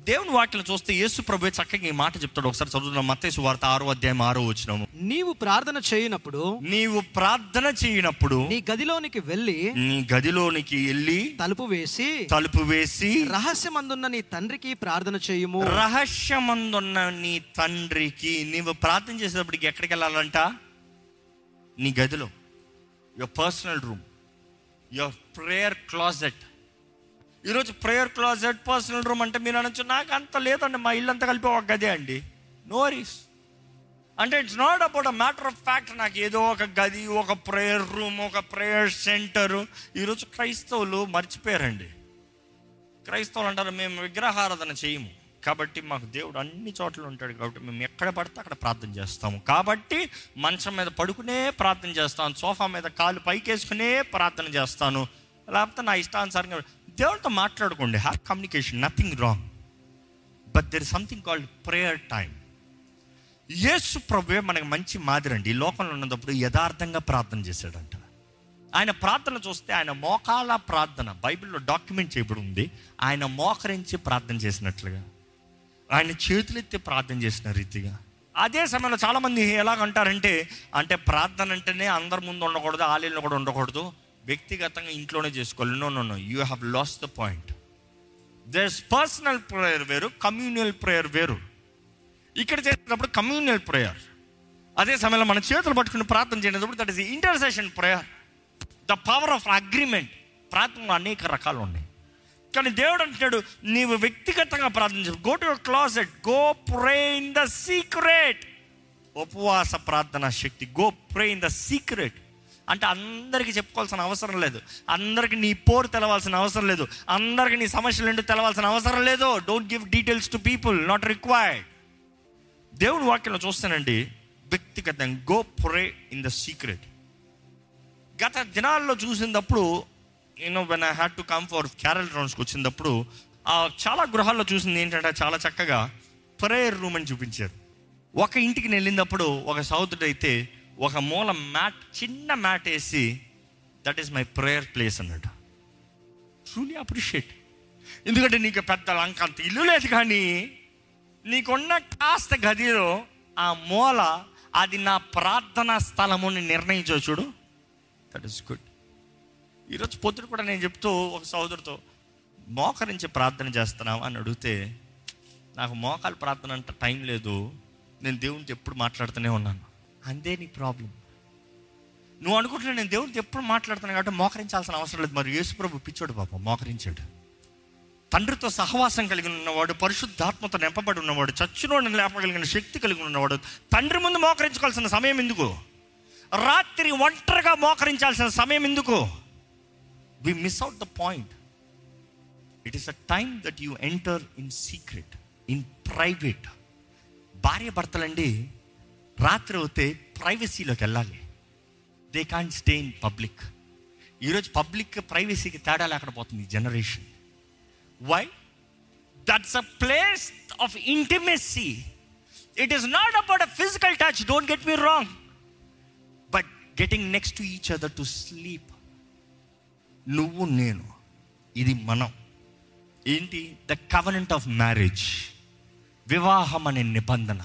దేవుని వాక్యం చూస్తే యేసు ప్రభు చక్కగా ఈ మాట చెప్తాడు ఒకసారి చదువుతున్న మత్తేసు వార్త ఆరో అధ్యాయం ఆరో వచ్చినాము నీవు ప్రార్థన చేయనప్పుడు నీవు ప్రార్థన చేయనప్పుడు నీ గదిలోనికి వెళ్ళి నీ గదిలోనికి వెళ్ళి తలుపు వేసి తలుపు వేసి రహస్యమందున్న నీ తండ్రికి ప్రార్థన చేయుము రహస్యమందున్న నీ తండ్రికి నీవు ప్రార్థన చేసేటప్పటికి ఎక్కడికి వెళ్ళాలంట నీ గదిలో your personal room your prayer closet ఈరోజు ప్రేయర్ క్లాజెట్ పర్సనల్ రూమ్ అంటే మీరు అనొచ్చు నాకు అంత లేదండి మా ఇల్లు అంతా కలిపి ఒక గదే అండి నో వరీస్ అంటే it's not about a matter of fact నాకు ఏదో ఒక గది ఒక ప్రేయర్ రూమ్ ఒక ప్రేయర్ సెంటరు ఈరోజు క్రైస్తవులు మర్చిపోయారండి క్రైస్తవులు అంటారు మేము విగ్రహారాధన చేయము కాబట్టి మాకు దేవుడు అన్ని చోట్ల ఉంటాడు కాబట్టి మేము ఎక్కడ పడితే అక్కడ ప్రార్థన చేస్తాము కాబట్టి మంచం మీద పడుకునే ప్రార్థన చేస్తాను సోఫా మీద కాలు పైకేసుకునే ప్రార్థన చేస్తాను లేకపోతే నా ఇష్టానుసారంగా దేవుడితో మాట్లాడుకోండి have communication nothing wrong but there something called prayer time Yesu ప్రభువే మనకి మంచి మాదిరి అండి ఈ లోకంలో ఉన్నప్పుడు యథార్థంగా ప్రార్థన చేశాడంట ఆయన ప్రార్థన చూస్తే ఆయన మోకాల ప్రార్థన బైబిల్లో డాక్యుమెంట్ చేయబడి ఉంది ఆయన మోకరించి ప్రార్థన చేసినట్లుగా ఆయన చేతులెత్తి ప్రార్థన చేసిన రీతిగా అదే సమయంలో చాలామంది ఎలాగంటారంటే అంటే ప్రార్థన అంటేనే అందరి ముందు ఉండకూడదు ఆలయంలో కూడా ఉండకూడదు వ్యక్తిగతంగా ఇంట్లోనే చేసుకోవాలి no no no you have lost the point there's personal prayer వేరు కమ్యూనియల్ ప్రేయర్ వేరు ఇక్కడ చేసేటప్పుడు కమ్యూనియల్ ప్రేయర్ అదే సమయంలో మన చేతులు పట్టుకుని ప్రార్థన చేసేటప్పుడు that is intercession prayer the power of agreement ప్రార్థనలో అనేక రకాలు ఉన్నాయి కానీ దేవుడు అంటున్నాడు నీవు వ్యక్తిగతంగా ప్రార్థన go to your closet go pray in the secret ఉపవాస ప్రార్థన శక్తి go pray in the secret అంటే అందరికీ చెప్పుకోవాల్సిన అవసరం లేదు అందరికి నీ పోరు తెలవాల్సిన అవసరం లేదు అందరికి నీ సమస్యలు ఏంటో తెలవాల్సిన అవసరం లేదు don't give details to people not required దేవుడి వాక్యంలో చూస్తానండి వ్యక్తిగతంగా go pray in the secret గత దినాల్లో చూసినప్పుడు నేను when I had to come for carol రౌండ్స్కి వచ్చినప్పుడు ఆ చాలా గృహాల్లో చూసింది ఏంటంటే చాలా చక్కగా ప్రేయర్ రూమ్ అని చూపించారు ఒక ఇంటికి నేను వెళ్ళినప్పుడు ఒక సౌతుడు అయితే ఒక మూల మ్యాట్ చిన్న మ్యాట్ వేసి that is my prayer place అన్నాడు ట్రూలీ అప్రిషియేట్ ఎందుకంటే నీకు పెద్ద లంక అంత ఇల్లు లేదు కానీ నీకున్న కాస్త గదిలో ఆ మూల అది నా ప్రార్థనా స్థలముని నిర్ణయించో చూడు దట్ ఈస్ గుడ్ ఈరోజు పొద్దున కూడా నేను చెప్తూ ఒక సోదరుతో మోకరించి ప్రార్థన చేస్తున్నావా అని అడిగితే నాకు మోకాలు ప్రార్థన అంత టైం లేదు నేను దేవునితో ఎప్పుడు మాట్లాడుతూనే ఉన్నాను అంతే నీ ప్రాబ్లం నువ్వు అనుకుంటున్నా నేను దేవునితో ఎప్పుడు మాట్లాడుతున్నాను కాబట్టి మోకరించాల్సిన అవసరం లేదు మరి యేసుప్రభు పిచ్చోడు పాప మోకరించాడు తండ్రితో సహవాసం కలిగి ఉన్నవాడు పరిశుద్ధాత్మతో నింపబడి ఉన్నవాడు చచ్చునోడిని లేపగలిగిన శక్తి కలిగి ఉన్నవాడు తండ్రి ముందు మోకరించుకోవాల్సిన సమయం ఎందుకు రాత్రి ఒంటరిగా మోకరించాల్సిన సమయం ఎందుకు we miss out the point it is a time that you enter in secret in private భార్య భర్తలండి రాత్రి అవుతే ప్రైవసీలోకి వెళ్ళాలి they can stay in public ఈరోజు పబ్లిక్ ప్రైవసీకి తేడా లేకుండా పోతుంది generation Y that's a place of intimacy it is not about a physical touch don't get me wrong but getting next to each other to sleep నువ్వు నేను ఇది మనం ఏంటి ద కవనెంట్ ఆఫ్ మ్యారేజ్ వివాహం అనే నిబంధన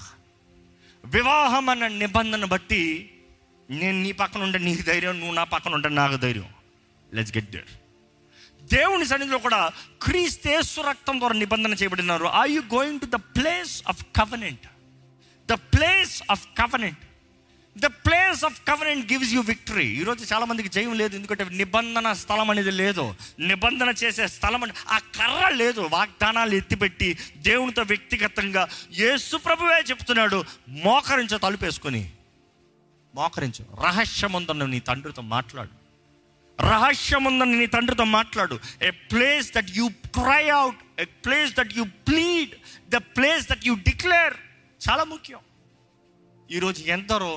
వివాహం అనే నిబంధన బట్టి నేను నీ పక్కన ఉంటే నీకు ధైర్యం నువ్వు నా పక్కన ఉంటే నాకు ధైర్యం లెట్స్ గెట్ దేర్ దేవుని సన్నిధిలో కూడా క్రీస్తేశ్వ రక్తం ద్వారా నిబంధన చేయబడినారు I you going to the place of covenant the place of covenant the place of covenant gives you victory ఈరోజు చాలా మందికి జయం లేదు ఎందుకంటే నిబంధన స్థలం అనేది లేదు నిబంధన చేసే స్థలం అని ఆ కర్ర లేదు వాగ్దానాలు ఎత్తిపెట్టి దేవునితో వ్యక్తిగతంగా యేసు ప్రభువే చెప్తున్నాడు మోకరించో తలుపేసుకొని మోకరించు రహస్యముందన్న నీ తండ్రితో మాట్లాడు రహస్యముందని నీ తండ్రితో మాట్లాడు a place that you cry out a place that you plead the place that you declare చాలా ముఖ్యం ఈరోజు ఎందరో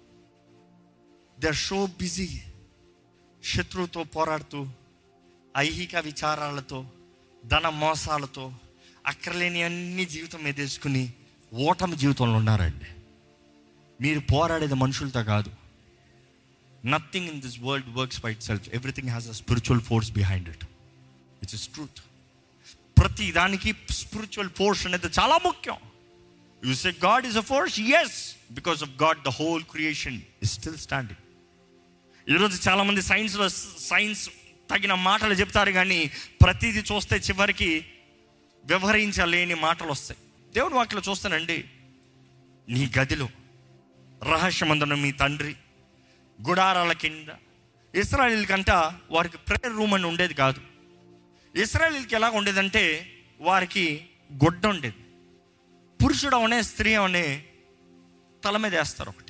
దే ఆర్ షో బిజీ శత్రువుతో పోరాడుతూ ఐహిక విచారాలతో ధన మోసాలతో అక్కర్లేని అన్ని జీవితం ఎదేసుకుని ఓటమి జీవితంలో ఉన్నారండి మీరు పోరాడేది మనుషులతో కాదు nothing in this world works by itself everything has a spiritual force behind it it's is truth ప్రతి దానికి స్పిరిచువల్ ఫోర్స్ అనేది చాలా ముఖ్యం you say God is a force yes because of God the whole creation is still standing ఈరోజు చాలామంది సైన్స్లో science తగిన మాటలు చెప్తారు కానీ ప్రతిదీ చూస్తే చివరికి వ్యవహరించలేని మాటలు వస్తాయి దేవుడు వాటిలో చూస్తానండి నీ గదిలో రహస్యమందున మీ తండ్రి గుడారాల కింద ఇస్రాయలీలకంట వారికి ప్రేయర్ రూమ్ అని ఉండేది కాదు ఇస్రాయలీలకి ఎలా ఉండేదంటే వారికి గుడ్డ ఉండేది పురుషుడు అవనే స్త్రీ అవనే తల మీద వేస్తారు ఒకటి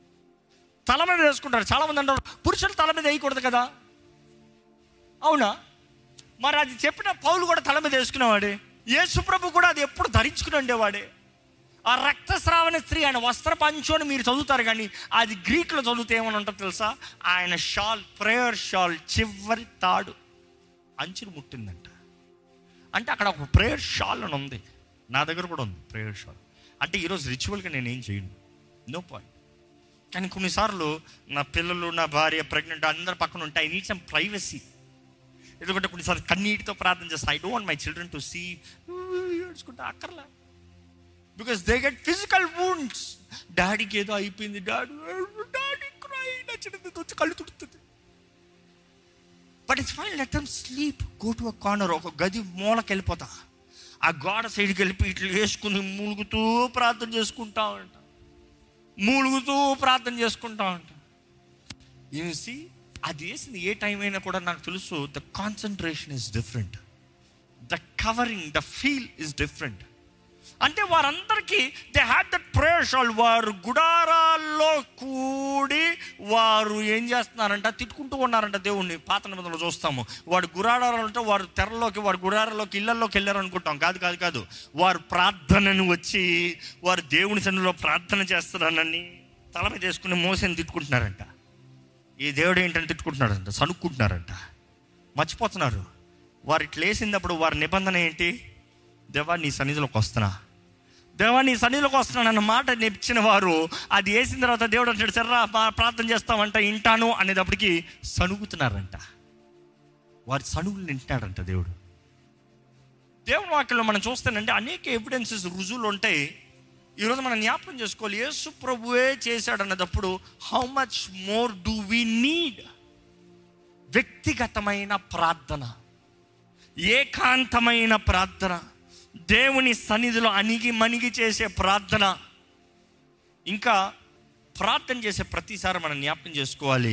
తల మీద వేసుకుంటారు చాలా మంది అంటారు పురుషులు తల మీద వేయకూడదు కదా అవునా మరి అది చెప్పిన పౌలు కూడా తల మీద వేసుకునేవాడే యేసుప్రభు కూడా అది ఎప్పుడు ధరించుకుని ఉండేవాడే ఆ రక్తస్రావణ స్త్రీ ఆయన వస్త్ర పంచోని మీరు చదువుతారు కానీ అది గ్రీక్లో చదివితే ఏమని ఉంటుంది తెలుసా ఆయన షాల్ ప్రేయర్ షాల్ చివరి తాడు అంచులు ముట్టిందంట అంటే అక్కడ ఒక ప్రేయర్ షాల్ అని ఉంది నా దగ్గర కూడా ఉంది ప్రేయర్ షాల్ అంటే ఈరోజు రిచువల్గా నేను ఏం చేయను నో పాయింట్ కానీ కొన్నిసార్లు నా పిల్లలు నా భార్య ప్రెగ్నెంట్ అందరి పక్కన ఉంటే ఐ నీడ్ సమ్ ప్రైవసీ ఎందుకంటే కొన్నిసార్లు కన్నీటితో ప్రార్థన చేస్తాను I don't my children to see ఏడ్చుకుంటా అక్కర్లే because they get physical wounds డాడీకి ఏదో అయిపోయింది డాడీ డాడీ క్రై నచ్చినది వచ్చి కళ్ళు తుడుతుంది but it's fine let them sleep go to a corner ఒక గది మూలకి వెళ్ళిపోతా ఆ గోడ సైడ్కి వెళ్ళి ఇట్లా వేసుకుని మూలుగుతూ ప్రార్థన చేసుకుంటా ఉంటా మూలుగుతూ ప్రార్థన చేసుకుంటా ఉంటా యూసి అది వేసింది ఏ టైం అయినా కూడా నాకు తెలుసు the concentration is different the covering the feel is different అంటే వారందరికీ they had that prayer shawl వారు గుడారాల్లో కూడి వారు ఏం చేస్తున్నారంట తిట్టుకుంటూ ఉన్నారంట దేవుణ్ణి పాత నిబంధనలు చూస్తాము వాడు గుడారాలు అంటే వారు తెరలోకి వారు గుడారాల్లోకి ఇళ్లలోకి వెళ్ళారు అనుకుంటాం కాదు కాదు కాదు వారు ప్రార్థనను వచ్చి వారు దేవుని సన్నిధిలో ప్రార్థన చేస్తున్నారని తల మీద వేసుకుని మోసని తిట్టుకుంటున్నారంట ఈ దేవుడు ఏంటని తిట్టుకుంటున్నారంట సనుక్కుంటున్నారంట మర్చిపోతున్నారు వారు ఇట్లా వేసినప్పుడు వారి నిబంధన ఏంటి దేవా నీ సన్నిధిలోకి వస్తున్నా దేవా నీ సన్నిధిలోకి వస్తున్నాను అన్న మాట నేర్చిన వారు అది వేసిన తర్వాత దేవుడు అంటాడు సర్రా పా- ప్రార్థన చేస్తామంట ఇంటాను అనేటప్పటికి సణుగుతున్నారంట వారి సణుగులు నింటున్నాడంట దేవుడు దేవుని వాక్యంలో మనం చూస్తానంటే అనేక ఎవిడెన్సెస్ రుజువులు ఉంటాయి ఈరోజు మనం జ్ఞాపకం చేసుకోవాలి యేసు ప్రభువే చేశాడు అన్నదప్పుడు how much more do we need వ్యక్తిగతమైన ప్రార్థన ఏకాంతమైన ప్రార్థన దేవుని సన్నిధిలో అణిగి మణిగి చేసే ప్రార్థన ఇంకా ప్రార్థన చేసే ప్రతిసారి మనం జ్ఞాపకం చేసుకోవాలి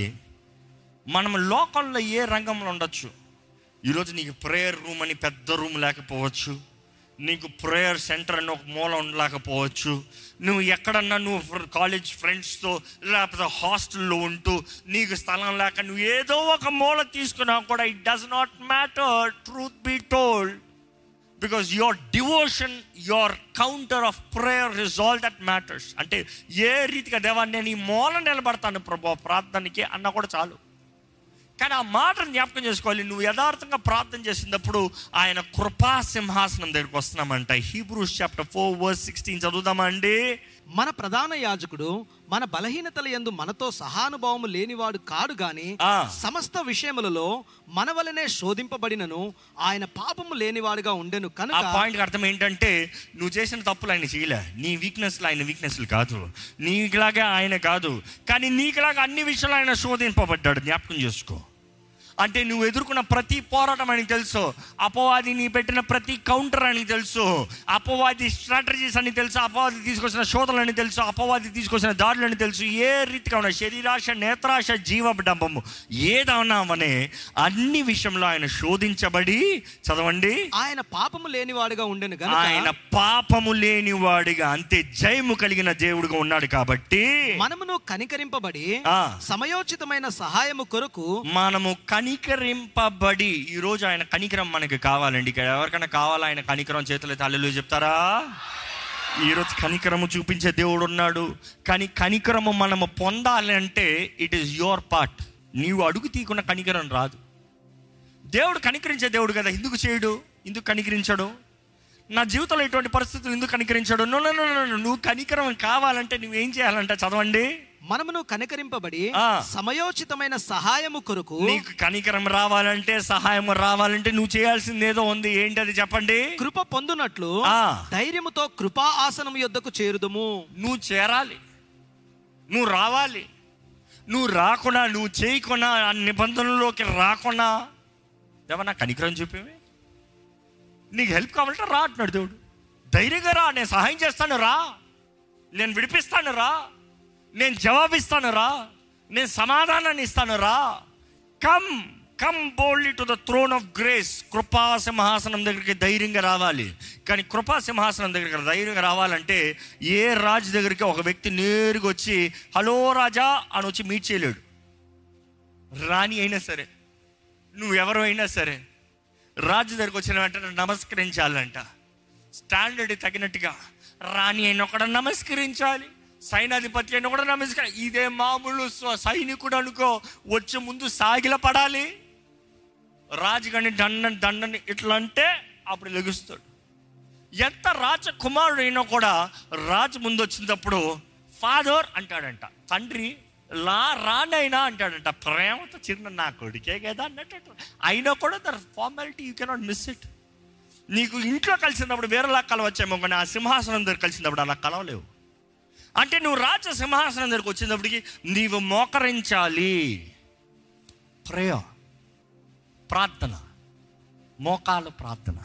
మనం లోకంలో ఏ రంగంలో ఉండొచ్చు ఈరోజు నీకు ప్రేయర్ రూమ్ అని పెద్ద రూమ్ లేకపోవచ్చు నీకు ప్రేయర్ సెంటర్ అని ఒక మూల ఉండలేకపోవచ్చు నువ్వు ఎక్కడన్నా నువ్వు కాలేజ్ ఫ్రెండ్స్తో లేకపోతే హాస్టల్లో ఉంటూ నీకు స్థలం లేక నువ్వు ఏదో ఒక మూల తీసుకున్నా కూడా it does not matter truth be told because your devotion your counter of prayer is all that matters అంటే ఏ రీతిగా దేవా నేను ఈ మూల నిలబడతాను ప్రభు ప్రార్థనకి అన్న కూడా చాలు కానీ ఆ మాటను జ్ఞాపకం చేసుకోవాలి నువ్వు యథార్థంగా ప్రార్థన చేసినప్పుడు ఆయన కృపా సింహాసనం దగ్గరికి వస్తున్నామంట Hebrews chapter four verse sixteen చదువుదామా అండి మన ప్రధాన యాజకుడు మన బలహీనతల యందు మనతో సహానుభావము లేనివాడు కాడు గాని ఆ. సమస్త విషయములలో మన వలనే శోధింపబడినను ఆయన పాపము లేనివాడుగా ఉండెను ఆ కనుక పాయింట్ అర్థం ఏంటంటే నువ్వు చేసిన తప్పులు ఆయన చేయలే నీ వీక్నెస్లు ఆయన వీక్నెస్లు కాదు నీకులాగా ఆయన కాదు కానీ నీకులాగా అన్ని విషయాలు ఆయన శోధింపబడ్డాడు జ్ఞాపకం చేసుకో అంటే నువ్వు ఎదుర్కొన్న ప్రతి పోరాటం ఆయనకి తెలుసు అపవాది నీ పెట్టిన ప్రతి కౌంటర్ ఆయనకి తెలుసు అపవాది స్ట్రాటజీస్ అని తెలుసు అపవాది తీసుకొచ్చిన శోధనలని తెలుసు అపవాది తీసుకొచ్చిన దాడులని తెలుసు ఏ రీతిగా ఉన్న శరీరాశ నేత్రాశ జీవడంబము ఏదన్నామనే అన్ని విషయంలో ఆయన శోధించబడి చదవండి ఆయన పాపము లేనివాడుగా ఉండెను ఆయన గనుక పాపము లేనివాడిగా అంతే జయము కలిగిన దేవుడిగా ఉన్నాడు కాబట్టి మనమును కనికరింపబడి ఆ. సమయోచితమైన సహాయము కొరకు మనము కనికరింపబడి ఈరోజు ఆయన కనికరం మనకి కావాలండి ఇక్కడ ఎవరికైనా కావాలా ఆయన కనికరం చేతులు తల్లిలో చెప్తారా ఈరోజు కనికరము చూపించే దేవుడు ఉన్నాడు కానీ కనికరము మనము పొందాలి అంటే ఇట్ ఈస్ యువర్ పార్ట్ నీవు అడుగు తీయకుండా కనికరం రాదు దేవుడు కనికరించే దేవుడు కదా ఎందుకు చేయడు ఎందుకు కనికరించడు నా జీవితంలో ఇటువంటి పరిస్థితులు ఎందుకు కనికరించాడు no no, no, no, no. నువ్వు కనికరం కావాలంటే నువ్వేం చేయాలంటే చదవండి మనమును కనికరింపబడి ఆ. సమయోచితమైన సహాయము కొరకు నీకు కనికరం రావాలంటే సహాయం రావాలంటే నువ్వు చేయాల్సింది ఏదో ఉంది ఏంటి అది చెప్పండి కృప పొందునట్లు ఆ. ధైర్యముతో కృపా ఆసనము యొద్దకు చేరుదుము నువ్వు చేరాలి నువ్వు రావాలి నువ్వు రాకుండా నువ్వు చేయకుండా ఆ నిబంధనలోకి రాకుండా దేవా నాకు కనికరం చూపేవి నీకు హెల్ప్ కావాలంటే రా అంటున్నాడు దేవుడు ధైర్యంగా రా నేను సహాయం చేస్తాను రా నేను విడిపిస్తాను రా నేను జవాబిస్తాను రా నేను సమాధానాన్ని ఇస్తాను రా come come boldly to the throne of grace కృపా సింహాసనం దగ్గరికి ధైర్యంగా రావాలి కానీ కృపా సింహాసనం దగ్గరికి ధైర్యంగా రావాలంటే ఏ రాజు దగ్గరికి ఒక వ్యక్తి నేరుగా వచ్చి హలో రాజా అని వచ్చి మీట్ చేయలేడు రాణి అయినా సరే నువ్వు ఎవరు అయినా సరే రాజు దగ్గరికి వచ్చిన వెంటనే నమస్కరించాలంట స్టాండర్డ్ తగినట్టుగా రాణి అయిన కూడా నమస్కరించాలి సైనాధిపతి అయిన కూడా నమస్కారం ఇదే మామూలు స్వ- సైనికుడు అనుకో వచ్చే ముందు సాగిల పడాలి రాజుగాని దండని దండని ఇట్లా అంటే అప్పుడు లెగుస్తాడు ఎంత రాజకుమారుడు అయినా కూడా రాజు ముందు వచ్చినప్పుడు ఫాదర్ అంటాడంట తండ్రి లా రానైనా అంటాడంట ప్రేమతో చిన్న నా కొడుకే కదా అన్నట్టు అయినా కూడా there formality you cannot miss it నీకు ఇంట్లో కలిసినప్పుడు వేరేలా కలవచ్చేమో కానీ ఆ సింహాసనం దగ్గర కలిసినప్పుడు అలా కలవలేవు అంటే నువ్వు రాజ సింహాసనం దగ్గరకు వచ్చినప్పటికి నీవు మోకరించాలి ప్రేయ ప్రార్థన మోకాలు ప్రార్థన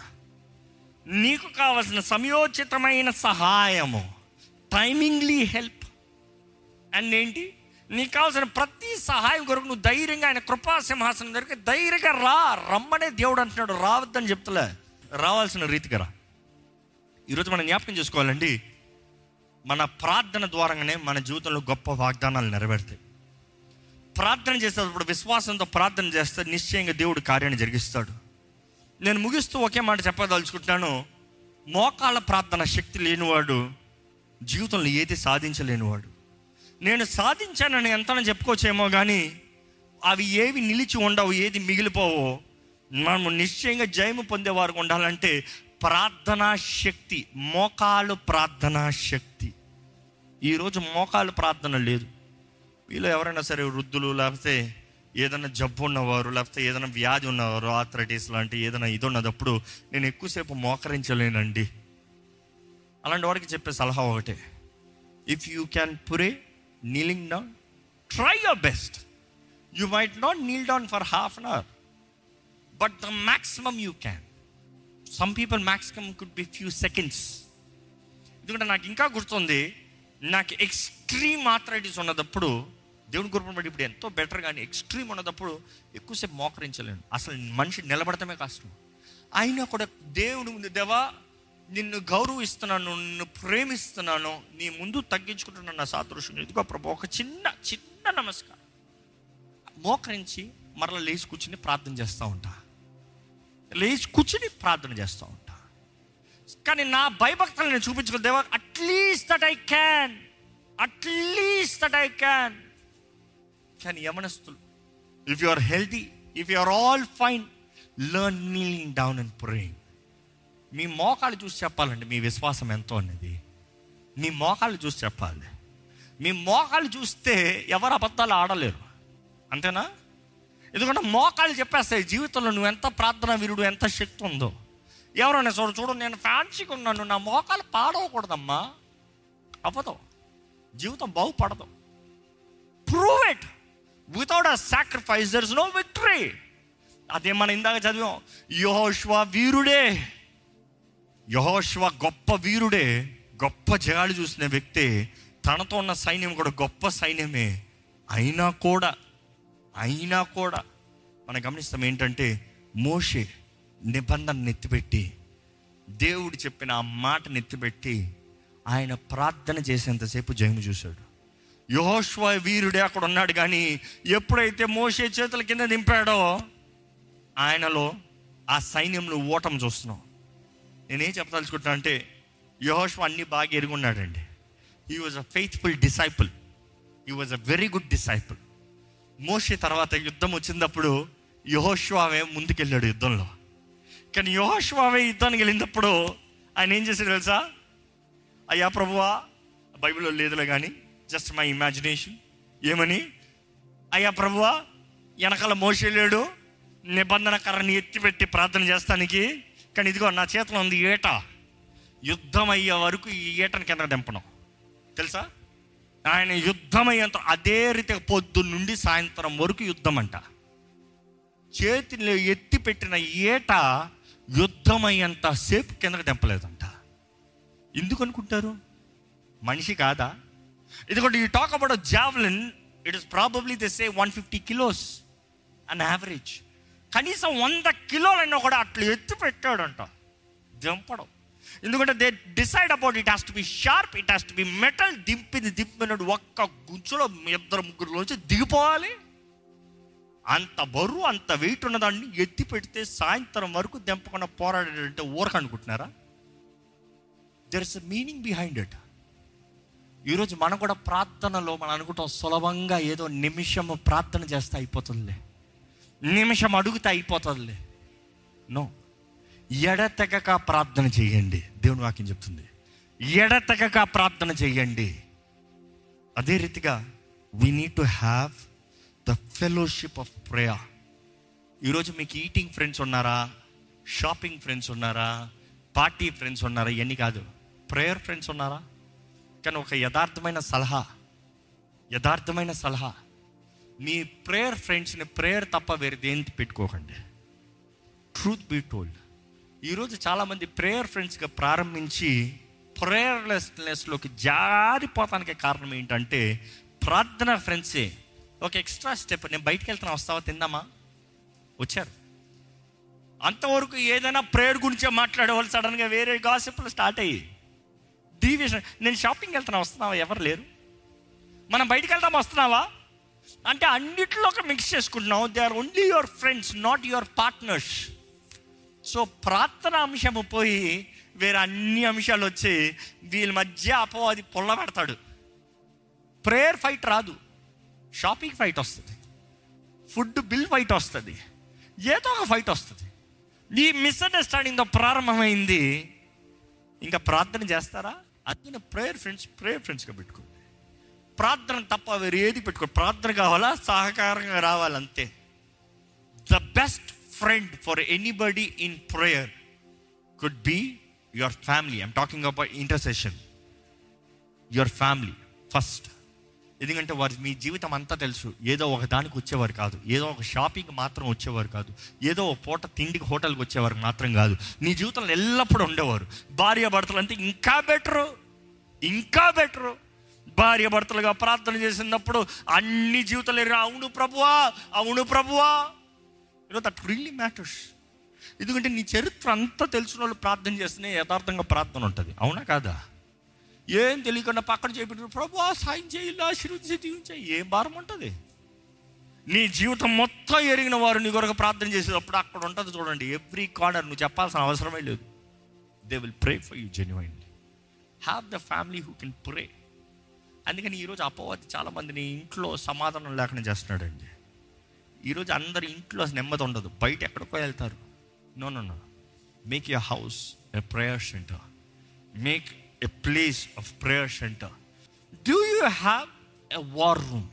నీకు కావలసిన సమయోచితమైన సహాయము టైమింగ్లీ హెల్ప్ అండ్ ఏంటి నీకు కావాల్సిన ప్రతి సహాయం కొరకు నువ్వు ధైర్యంగా ఆయన కృపా సింహాసనం దగ్గరికి ధైర్యంగా రా రమ్మనే దేవుడు అంటున్నాడు రావద్దని చెప్తలే రావాల్సిన రీతిగా రా ఈరోజు మనం జ్ఞాపకం చేసుకోవాలండి మన ప్రార్థన ద్వారానే మన జీవితంలో గొప్ప వాగ్దానాలు నెరవేరుతాయి ప్రార్థన చేసేటప్పుడు విశ్వాసంతో ప్రార్థన చేస్తే నిశ్చయంగా దేవుడు కార్యాన్ని జరిగిస్తాడు నేను ముగిస్తూ ఒకే మాట చెప్పదలుచుకుంటున్నాను మోకాళ్ళ ప్రార్థన శక్తి లేనివాడు జీవితంలో ఏది సాధించలేనివాడు నేను సాధించానని ఎంతనో చెప్పుకోవచ్చేమో కానీ అవి ఏవి నిలిచి ఉండవు ఏది మిగిలిపోవో మనము నిశ్చయంగా జయము పొందేవారు ఉండాలంటే ప్రార్థనా శక్తి మోకాలు ప్రార్థనా శక్తి ఈరోజు మోకాలు ప్రార్థన లేదు వీళ్ళు ఎవరైనా సరే వృద్ధులు లేకపోతే ఏదైనా జబ్బు ఉన్నవారు లేకపోతే ఏదైనా వ్యాధి ఉన్నవారు ఆథరైటిస్ లాంటి ఏదైనా ఇది ఉన్నదప్పుడు నేను ఎక్కువసేపు మోకరించలేనండి అలాంటి వారికి చెప్పే సలహా ఒకటే if you can pure kneeling down try your best you might not kneel down for half an hour but the maximum you can some people maximum could be few seconds ఎందుకంటే నాకు ఇంకా గుర్తుంది నాకు ఎక్స్ట్రీమ్ ఆథరైటిస్ ఉన్నదప్పుడు దేవుని గురుపుని బట్టి ఇప్పుడు ఎంతో better కానీ ఎక్స్ట్రీమ్ ఉన్నదప్పుడు ఎక్కువసేపు మోకరించలేను అసలు మనిషి నిలబడటమే కష్టం అయినా కూడా దేవుడు ముందు దేవా నిన్ను గౌరవిస్తున్నాను నిన్ను ప్రేమిస్తున్నాను నీ ముందు తగ్గించుకుంటున్నాను నా సాదృశ్యం ఇదిగో ప్రభు ఒక చిన్న చిన్న నమస్కారం మోకరించి మరలా లేచి కూర్చుని ప్రార్థన చేస్తూ ఉంటా లేచి కూర్చుని ప్రార్థన చేస్తూ ఉంటా కానీ నా భయభక్తులు నేను చూపించుకున్న దేవా at least that I can at least that I can కానీ యమనస్తులు if you are healthy if you are all fine learn kneeling down and praying మీ మోకాలు చూసి చెప్పాలండి మీ విశ్వాసం ఎంతో అనేది మీ మోకాలు చూసి చెప్పాలి మీ మోకాలు చూస్తే ఎవరు అబద్ధాలు ఆడలేరు అంతేనా ఎందుకంటే మోకాలు చెప్పేస్తాయి జీవితంలో నువ్వు ఎంత ప్రార్థన వీరుడు ఎంత శక్తి ఉందో ఎవరైనా చూడు చూడు నేను ఫ్యాన్సీగా ఉన్నాను నా మోకాలు పాడవకూడదమ్మా అవ్వదు జీవితం బాగుపడదు prove it without a sacrifice there is no victory అదే మనం ఇందాక చదివాం యహోష్వా వీరుడే యహోష్వా గొప్ప వీరుడే గొప్ప జగాలు చూసిన వ్యక్తి తనతో ఉన్న సైన్యం కూడా గొప్ప సైన్యమే అయినా కూడా అయినా కూడా మనం గమనిస్తాం ఏంటంటే మోషే నిబంధన నెత్తిపెట్టి దేవుడు చెప్పిన ఆ మాట నెత్తిపెట్టి ఆయన ప్రార్థన చేసేంతసేపు జయము చూశాడు యహోష్వ వీరుడే అక్కడ ఉన్నాడు కానీ ఎప్పుడైతే మోసే చేతుల కింద దింపాడో ఆయనలో ఆ సైన్యంలో ఓటం చూస్తున్నాం నేనేం చెప్పదలుచుకుంటున్నా అంటే యహోష్వ అన్ని బాగా ఎరుగున్నాడండి he was a faithful disciple he was a very good disciple మోషే తర్వాత యుద్ధం వచ్చినప్పుడు యహోష్వావే ముందుకెళ్ళాడు యుద్ధంలో కానీ యహోష్వావే యుద్ధానికి వెళ్ళినప్పుడు ఆయన ఏం చేశాడు తెలుసా అయ్యా ప్రభువా బైబిల్లో లేదులే కానీ జస్ట్ మై ఇమాజినేషన్ ఏమని అయ్యా ప్రభువా వెనకాల మోసేలేడు నిబంధన కర్రని ఎత్తిపెట్టి ప్రార్థన చేస్తానికి కానీ ఇదిగో నా చేతిలో ఉంది ఈట యుద్ధం అయ్యే వరకు ఈ ఈటని కింద దింపడం తెలుసా ఆయన యుద్ధం అయ్యేంత అదే రీతిగా పొద్దు నుండి సాయంత్రం వరకు యుద్ధం అంట చేతిలో ఎత్తి పెట్టిన ఈట యుద్ధం అయ్యేంత సేపు కిందకి దింపలేదంట ఎందుకు అనుకుంటారు మనిషి కాదా ఇదిగోండి ఈ talk about javelin it is probably they say one fifty kilos on average కనీసం వంద కిలోలైనా కూడా అట్లా ఎత్తి పెట్టాడంట దింపడం ఎందుకంటే they decide about it has to be sharp it has to be metal దింపింది దింపినట్టు ఒక్క గుంచులో ఇద్దరు ముగ్గురులోంచి దిగిపోవాలి అంత బరువు అంత వెయిట్ ఉన్నదాన్ని ఎత్తి పెడితే సాయంత్రం వరకు దింపకుండా పోరాడాడంటే ఊరక అనుకుంటున్నారా there is a meaning behind it ఈరోజు మనం కూడా ప్రార్థనలో మనం అనుకుంటాం సులభంగా ఏదో నిమిషం ప్రార్థన చేస్తే అయిపోతుందిలే నిమిషం అడుగుతే అయిపోతుందిలే నో ఎడతెగక ప్రార్థన చేయండి దేవుని వాక్యం చెప్తుంది ఎడతెగక ప్రార్థన చేయండి అదే రీతిగా we need to have the fellowship of prayer ఈరోజు మీకు ఈటింగ్ ఫ్రెండ్స్ ఉన్నారా షాపింగ్ ఫ్రెండ్స్ ఉన్నారా పార్టీ ఫ్రెండ్స్ ఉన్నారా ఇవన్నీ కాదు ప్రేయర్ ఫ్రెండ్స్ ఉన్నారా కానీ ఒక యథార్థమైన సలహా యథార్థమైన సలహా మీ ప్రేయర్ ఫ్రెండ్స్ని ప్రేయర్ తప్ప వేరే దేనికి పెట్టుకోకండి ట్రూత్ బీ టోల్డ్ ఈరోజు చాలామంది ప్రేయర్ ఫ్రెండ్స్గా ప్రారంభించి ప్రేయర్లెస్నెస్లోకి జారిపోతానికి కారణం ఏంటంటే ప్రార్థన ఫ్రెండ్సే ఒక ఎక్స్ట్రా స్టెప్ నేను బయటికి వెళ్తున్నా వస్తావా తిందామా వచ్చారు అంతవరకు ఏదైనా ప్రేయర్ గురించే మాట్లాడే వాళ్ళు సడన్గా వేరే గాసిప్లు స్టార్ట్ అయ్యి డీవియేషన్ నేను షాపింగ్ వెళ్తున్నా వస్తున్నావా ఎవరు లేరు మనం బయటికి వెళ్దాం వస్తున్నావా అంటే అన్నిట్లో ఒక మిక్స్ చేసుకుంటున్నావు they are only your friends not your partners so ప్రార్థన అంశము పోయి వేరే అన్ని అంశాలు వచ్చి వీళ్ళ మధ్య అపవాది పొల్ల పెడతాడు ప్రేయర్ ఫైట్ రాదు షాపింగ్ ఫైట్ వస్తుంది ఫుడ్ బిల్ ఫైట్ వస్తుంది ఏదో ఒక ఫైట్ వస్తుంది ఈ మిస్అండర్స్టాండింగ్తో ప్రారంభమైంది ఇంకా ప్రార్థన చేస్తారా అందుకని ప్రేయర్ ఫ్రెండ్స్ ప్రేయర్ ఫ్రెండ్స్గా పెట్టుకోండి ప్రార్థన తప్ప వేరే ఏది పెట్టుకో ప్రార్థన కావాలా సహకారంగా రావాలంతే the best friend for anybody in prayer could be your family I'm talking about intercession your family first ఎందుకంటే వారి మీ జీవితం అంతా తెలుసు ఏదో ఒక దానికి వచ్చేవారు కాదు ఏదో ఒక షాపింగ్ మాత్రం వచ్చేవారు కాదు ఏదో ఒక పూట తిండికి హోటల్కి వచ్చేవారు మాత్రం కాదు నీ జీవితంలో ఎల్లప్పుడూ ఉండేవారు భార్య భర్తలు అంటే ఇంకా బెటరు ఇంకా బెటరు భార్య భర్తలుగా ప్రార్థన చేసినప్పుడు అన్ని జీవితాలు ఎరిగిన, అవును ప్రభువా అవును ప్రభువా యూనో దట్ రియల్లీ మ్యాటర్స్ ఎందుకంటే నీ చరిత్ర అంతా తెలిసిన వాళ్ళు ప్రార్థన చేస్తేనే యథార్థంగా ప్రార్థన ఉంటుంది అవునా కాదా ఏం తెలియకుండా పక్కన చేపెట్టు ప్రభు సాయం చేయాలి ఆశీర్వదించి దీవించాయి ఏం భారం ఉంటుంది నీ జీవితం మొత్తం ఎరిగిన వారు నీ కొరకు ప్రార్థన చేసేటప్పుడు అక్కడ ఉంటుంది చూడండి ఎవ్రీ కార్నర్ నువ్వు చెప్పాల్సిన అవసరమే లేదు they will pray for you genuinely have the family who can pray అందుకని ఈరోజు అపవాది చాలా మందిని ఇంట్లో సమాధానం లేకుండా చేస్తున్నాడండి ఈరోజు అందరి ఇంట్లో నెమ్మది ఉండదు బయట ఎక్కడికో వెళ్తారు no no no make your house a prayer centre make a place of prayer centre do you have a war room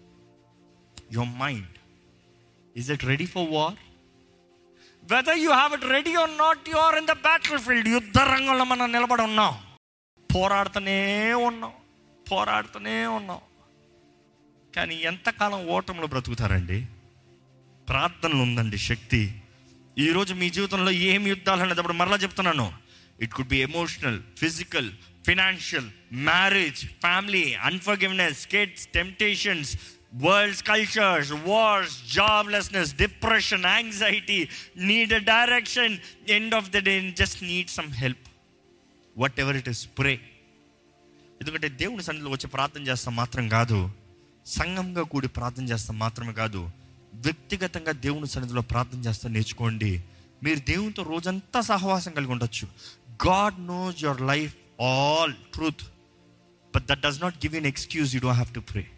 your mind is it ready for war whether you have it ready or not you are in the battlefield యుద్ధ రంగంలో మనం నిలబడి ఉన్నాం పోరాడుతూనే ఉన్నాం పోరాడుతూనే ఉన్నాం కానీ ఎంతకాలం ఓటంలో బ్రతుకుతారండి ప్రార్థనలు ఉందండి శక్తి ఈరోజు మీ జీవితంలో ఏం యుద్ధాలు అనేది అప్పుడు మరలా చెప్తున్నాను it could be emotional physical financial marriage family unforgiveness kids temptations worlds cultures wars joblessness depression anxiety need a direction end of the day just need some help whatever it is pray ఎందుకంటే దేవుని సన్నిధిలో వచ్చి ప్రార్థన చేస్తాం మాత్రం కాదు సంఘంగా కూడి ప్రార్థన చేస్తాం మాత్రమే కాదు వ్యక్తిగతంగా దేవుని సన్నిధిలో ప్రార్థన చేస్తా నేర్చుకోండి మీరు దేవునితో రోజంతా సహవాసం కలిగి ఉండొచ్చు God knows your life all truth but that does not give an excuse you don't have to pray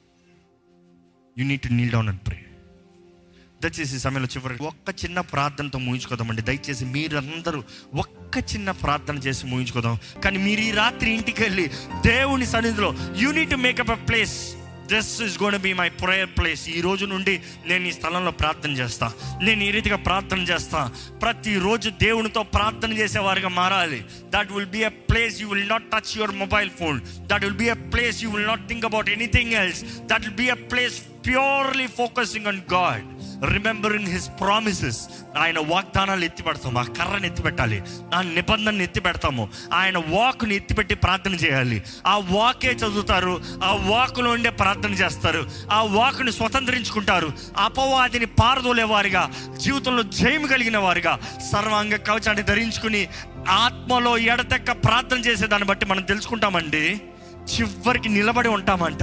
you need to kneel down and pray దయచేసి ఈ సమయంలో చివరి ఒక్క చిన్న ప్రార్థనతో ముగించుకోదామండి దయచేసి మీరందరూ ఒక్క చిన్న ప్రార్థన చేసి ముగించుకోదాం కానీ మీరు ఈ రాత్రి ఇంటికి వెళ్ళి దేవుని సన్నిధిలో you need to make up a place this is gonna be my prayer place ఈ రోజు నుండి నేను ఈ స్థలంలో ప్రార్థన చేస్తా నేను ఈ రీతిగా ప్రార్థన చేస్తా ప్రతిరోజు దేవునితో ప్రార్థన చేసేవారిగా మారాలి that will be a place you will not touch your mobile phone that will be a place you will not think about anything else that will be a place purely focusing on God remembering his promises ఆయన వాగ్దానాలు ఎత్తి పెడతాము ఆ కర్రను ఎత్తి పెట్టాలి ఆ నిబంధనను ఎత్తి పెడతాము ఆయన వాక్ని ఎత్తిపెట్టి ప్రార్థన చేయాలి ఆ వాకే చదువుతారు ఆ వాకులో ఉండే ప్రార్థన చేస్తారు ఆ వాకుని స్వతంత్రించుకుంటారు అపవాదిని పారదోలే వారిగా జీవితంలో జయం కలిగిన వారిగా సర్వాంగ కవచాన్ని ధరించుకుని ఆత్మలో ఎడతెక్క ప్రార్థన చేసే దాన్ని బట్టి మనం తెలుసుకుంటామండి చివరికి నిలబడి ఉంటామంట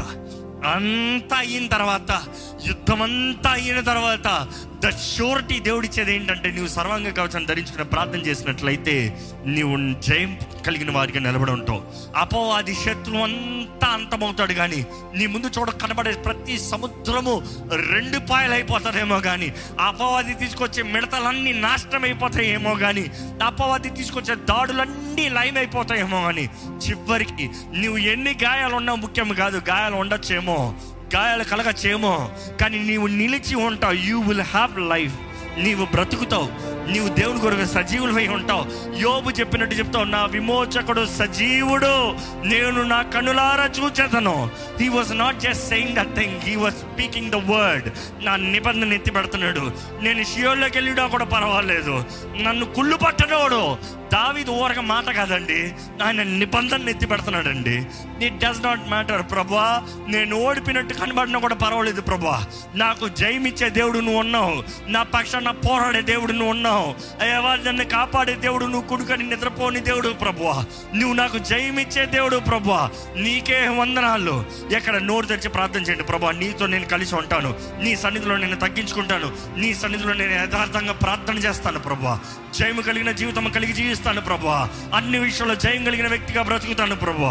అంతా అయిన తర్వాత యుద్ధం అంతా అయిన తర్వాత ద షూరిటీ దేవుడిచ్చేది ఏంటంటే నీవు సర్వాంగ కవచాన్ని ధరించుకుని ప్రార్థన చేసినట్లయితే నీవు జయం కలిగిన వారిగా నిలబడి ఉంటావు అపవాది శత్రువు అంతా అంతమవుతాడు కానీ నీ ముందు చూడ కనబడే ప్రతి సముద్రము రెండు పాయలు అయిపోతారేమో కానీ అపవాది తీసుకొచ్చే మిడతలన్నీ నాశనం అయిపోతాయేమో కానీ అపవాది తీసుకొచ్చే దాడులన్నీ లైవ్ అయిపోతాయేమో కానీ చివరికి నువ్వు ఎన్ని గాయాలు ఉన్నా ముఖ్యం కాదు గాయాలు ఉండొచ్చేమో గాయాలు కలగచ్చేమో కానీ నీవు నిలిచి ఉంటావు యూ విల్ హ్యావ్ లైఫ్ నీవు బ్రతుకుతావు నీవు దేవుని కొరకు సజీవులమై ఉంటావు యోబు చెప్పినట్టు చెప్తావు నా విమోచకుడు సజీవుడు నేను నా కనులారా చూచేతను he was not just saying the thing he was speaking the word నా నిబంధన ఎత్తి పెడుతున్నాడు నేను షియోల్లోకి వెళ్ళినా కూడా పర్వాలేదు నన్ను కుళ్ళు పట్టనోడు దావిది ఊరక మాట కాదండి ఆయన నిబంధన ఎత్తి పెడుతున్నాడండి ఇట్ డస్ నాట్ మ్యాటర్ ప్రభా నేను ఓడిపోయినట్టు కనబడినా కూడా పర్వాలేదు ప్రభా నాకు జయమిచ్చే దేవుడు నువ్వు ఉన్నావు నా పక్షాన పోరాడే దేవుడు నువ్వు ఉన్నావు అయ్యవా నన్ను కాపాడే దేవుడు నువ్వు కుడుకని నిద్రపోని దేవుడు ప్రభా నువ్వు నాకు జయమిచ్చే దేవుడు ప్రభా నీకే వందనాలు ఎక్కడ నోరు తెరిచి ప్రార్థన చేయండి ప్రభా నీతో నేను కలిసి ఉంటాను నీ సన్నిధిలో నేను తగ్గించుకుంటాను నీ సన్నిధిలో నేను యథార్థంగా ప్రార్థన చేస్తాను ప్రభా జయము కలిగిన జీవితం కలిగి జీవిస్తాను ప్రభా అన్ని విషయంలో జయం కలిగిన వ్యక్తిగా బ్రతుకుతాను ప్రభా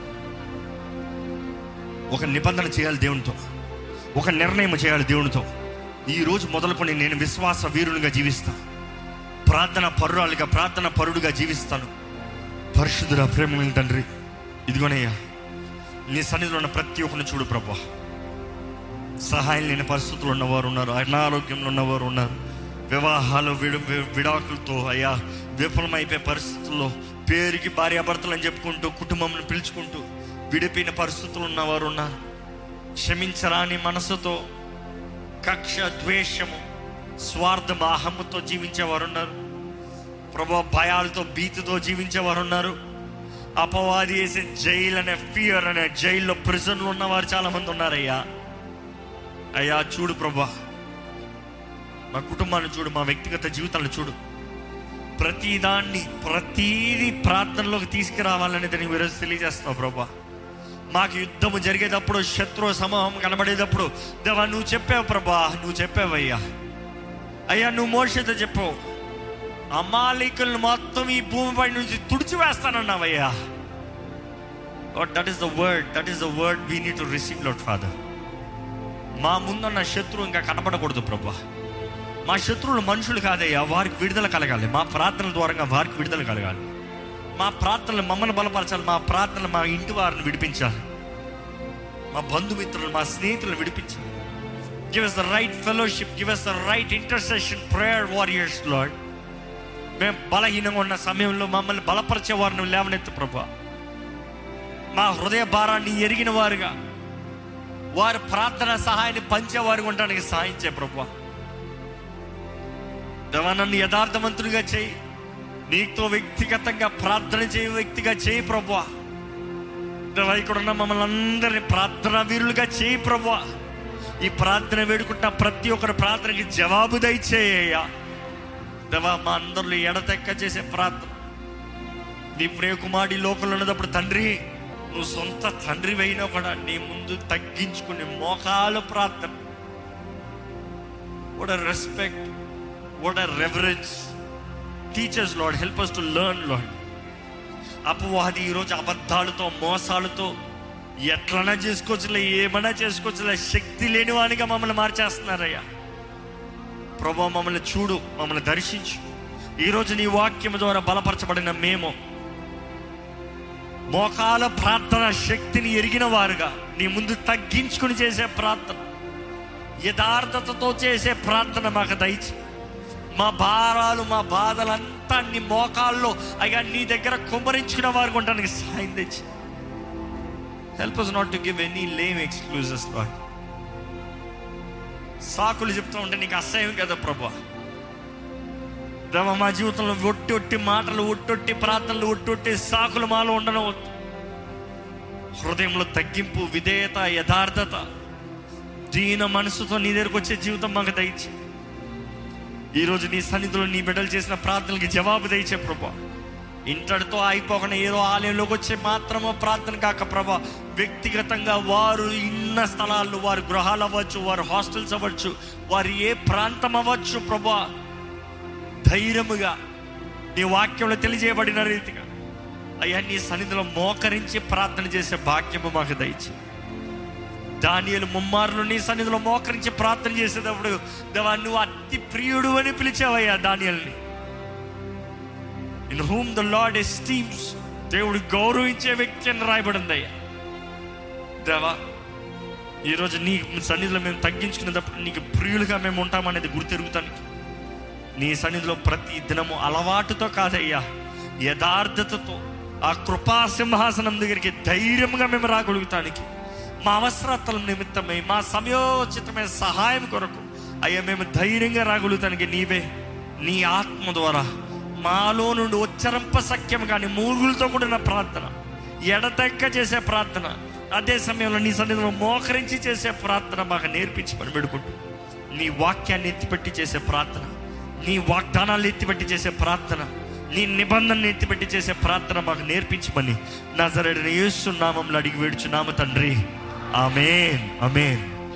ఒక నిబంధన చేయాలి దేవునితో ఒక నిర్ణయం చేయాలి దేవునితో ఈ రోజు మొదలుకొని నేను విశ్వాస వీరునిగా జీవిస్తా ప్రార్థన పరురాలుగా ప్రార్థన పరుడుగా జీవిస్తాను పరిశుద్ధుల ప్రేమ తండ్రి ఇదిగోనయ్యా నీ సన్నిధిలో ఉన్న ప్రతి ఒక్కరిని చూడు ప్రభా సహాయం లేని పరిస్థితులు ఉన్నవారు ఉన్నారు అనారోగ్యంలో ఉన్నవారు ఉన్నారు వివాహాలు విడు వి- విడాకులతో అయ్యా విఫలమైపోయే పరిస్థితుల్లో పేరుకి భార్యాభర్తలు అని చెప్పుకుంటూ కుటుంబంను పిలుచుకుంటూ విడిపోయిన పరిస్థితులు ఉన్నవారు ఉన్నారు క్షమించరాని మనసుతో కక్ష ద్వేషము స్వార్థం అహమ్ముతో జీవించేవారు ఉన్నారు ప్రభా భయాలతో భీతితో జీవించేవారు ఉన్నారు అపవాది వేసే జైలు అనే ఫియర్ అనే జైల్లో ప్రిజన్లు ఉన్నవారు చాలా మంది ఉన్నారయ్యా అయ్యా చూడు ప్రభా మా కుటుంబాన్ని చూడు మా వ్యక్తిగత జీవితాలను చూడు ప్రతిదాన్ని ప్రతీది ప్రార్థనలోకి తీసుకురావాలనేది నీవు ఈరోజు తెలియజేస్తున్నావు ప్రభా మాకు యుద్ధము జరిగేటప్పుడు శత్రు సమూహం కనబడేటప్పుడు దేవా నువ్వు చెప్పావు ప్రభా నువ్వు చెప్పావయ్యా అయ్యా నువ్వు మోషతో చెప్పావు అమాలికులను మొత్తం ఈ భూమిపై నుంచి తుడిచివేస్తానన్నావయ్యా that is the word that is the word we need to receive Lord father మా ముందున్న శత్రువు ఇంకా కనబడకూడదు ప్రభా మా శత్రువులు మనుషులు కాదయ్యా వారికి విడుదల కలగాలి మా ప్రార్థనల ద్వారా వారికి విడుదల కలగాలి మా ప్రార్థనలు మమ్మల్ని బలపరచాలి మా ప్రార్థనలు మా ఇంటి వారిని విడిపించాలి మా బంధుమిత్రులు మా స్నేహితులను విడిపించాలి give us the right fellowship give us the right intercession prayer warriors Lord మేము బలహీనంగా ఉన్న సమయంలో మమ్మల్ని బలపరిచే వారిని లేవనెత్తు ప్రభా మా హృదయ భారాన్ని ఎరిగిన వారుగా వారి ప్రార్థన సహాయాన్ని పంచేవారు ఉండడానికి సహాయం చేయ ప్రభా దేవా నన్ను యథార్థవంతుడిగా చేయి నీతో వ్యక్తిగతంగా ప్రార్థన చేయ వ్యక్తిగా చేయి ప్రభా దేవా ఇక్కడ ఉన్న మమ్మల్ని అందరినీ ప్రార్థన వీరులుగా చేయి ప్రభా ఈ ప్రార్థన వేడుకుంటున్న ప్రతి ఒక్కరి ప్రార్థనకి జవాబు దయచేయ్యా దేవా మా అందరిలో ఎడతెక్క చేసే ప్రార్థన నీ ప్రియకుమారి లోకంలో ఉన్నప్పుడు తండ్రి నువ్వు సొంత తండ్రి అయినా కూడా నీ ముందు తగ్గించుకుని మోకాలు ప్రార్థన what a respect what a reverence teachers Lord help us to learn Lord అపవాది ఈరోజు అబద్ధాలతో మోసాలతో ఎట్లనా చేసుకోవచ్చులే ఏమైనా చేసుకోవచ్చులే శక్తి లేని వానిగా మమ్మల్ని మార్చేస్తున్నారయ్యా ప్రభా మమ్మల్ని చూడు మమ్మల్ని దర్శించు ఈరోజు నీ వాక్యం ద్వారా బలపరచబడిన మేము మోకాల ప్రార్థన శక్తిని ఎరిగిన వారుగా నీ ముందు తగ్గించుకుని చేసే ప్రార్థన యథార్థతతో చేసే ప్రార్థన మాకు దయచి మా భారాలు మా బాధలంతా నీ మోకాల్లో అయ్యా నీ దగ్గర కుమ్మరించుకున్న వారు ఉండడానికి సాయం తెచ్చి help us not to give any lame excuses Lord సాకులు చెప్తూ ఉంటే నీకు అసహ్యం కదా ప్రభా దేవ మా జీవితంలో ఒట్టి ఒట్టి మాటలు ఒట్టొట్టి ప్రార్థనలు ఒట్టొట్టి సాకులు మాలో ఉండనవద్దు హృదయంలో తగ్గింపు విధేయత యథార్థత దీన మనసుతో నీ దగ్గరకు వచ్చే జీవితం మాకు దయచి ఈరోజు నీ సన్నిధిలో నీ బిడ్డలు చేసిన ప్రార్థనలకి జవాబు దయచే ప్రభా ఇంతటితో అయిపోకుండా ఏదో ఆలయంలోకి వచ్చే మాత్రమే ప్రార్థన కాక ప్రభా వ్యక్తిగతంగా వారు ఇన్న స్థలాల్లో వారి గృహాలు అవ్వచ్చు వారి హాస్టల్స్ అవ్వచ్చు వారి ఏ ప్రాంతం అవ్వచ్చు ప్రభా ధైర్యముగా నీ వాక్యంలో తెలియజేయబడిన రీతిగా అయ్యా నీ సన్నిధిలో మోకరించి ప్రార్థన చేసే భాగ్యము మాకు దయచి దానియలు ముమ్మారులు నీ సన్నిధిలో మోకరించి ప్రార్థన చేసేటప్పుడు దేవా నువ్వు అతి ప్రియుడు అని పిలిచావయ్యా దానియల్ని in whom the Lord esteems దేవుడు గౌరవించే వ్యక్తి అని రాయబడింది అయ్యా దేవా ఈరోజు నీ సన్నిధిలో మేము తగ్గించుకునేటప్పుడు నీకు ప్రియులుగా మేము ఉంటామనేది గుర్తెరుగుతానికి నీ సన్నిధిలో ప్రతి దినము అలవాటుతో కాదయ్యా యథార్థతతో ఆ కృపా సింహాసనం దగ్గరికి ధైర్యంగా మేము రాగలుగుతానికి మా అవసరతల నిమిత్తమై మా సమయోచితమైన సహాయం కొరకు అయ్యా మేము ధైర్యంగా రాగలుగుతానికి నీవే నీ ఆత్మ ద్వారా మాలో నుండి ఉచ్చరింప సఖ్యం కానీ మూగులతో కూడిన ప్రార్థన ఎడతెక్క చేసే ప్రార్థన అదే సమయంలో నీ సన్నిధిలో మోకరించి చేసే ప్రార్థన మాకు నేర్పించి పని పెడుకుంటూ నీ వాక్యాన్ని ఎత్తిపెట్టి చేసే ప్రార్థన నీ వాగ్దానాలు ఎత్తిపెట్టి చేసే ప్రార్థన నీ నిబంధనలు ఎత్తిపెట్టి చేసే ప్రార్థన మాకు నేర్పించమని నా సరైన యేసు నామంలో అడిగి వేడుచు నామ తండ్రి ఆమెన్ ఆమెన్